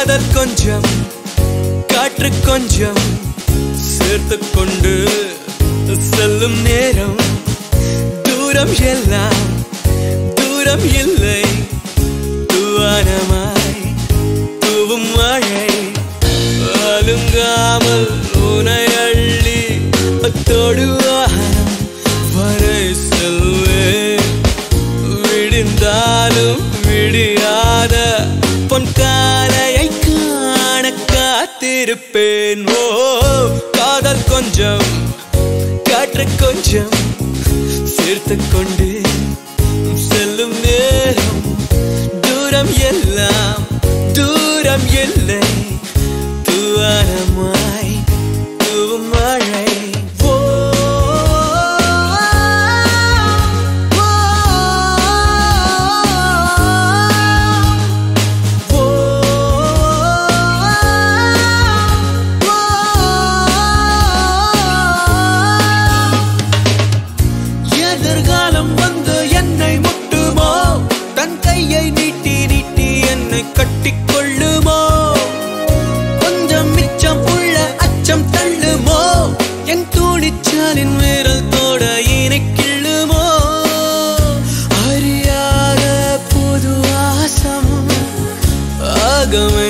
காதல் கொஞ்சம் காற்று கொஞ்சம் சேர்த்து கொண்டு செல்லும் நேரம் தூரம் எல்லாம் தூரம் இல்லை தூவானமாய் தூவும் மழை அலுங்காமல் உனை அள்ளி அத்தோடு வானம் வரை செல்வேன் விடிந்தாலும் விடியாத பொன் காலையை காண காத்திருப்பேன் ஓ காதல் கொஞ்சம் காற்று கொஞ்சம் சேர்த்து கொண்டு செல்லும் நேரம் தூரம் எல்லாம் தூரம் இல்லை தூவானமாய் தூவும் மழை ஓ, ஓ, எதிர்காலம் வந்து என்னை முட்டுமோ தன் கையை நீட்டி நீட்டி என்னை கட்டிக்கொள்ளுமோ கொஞ்சம் மிச்சம் உள்ள அச்சம் தள்ளுமோ என் துணிச்சாலின் விரல் தோட இனை கிள்ளுமோ அறியாத புது வாசம் ஆகமே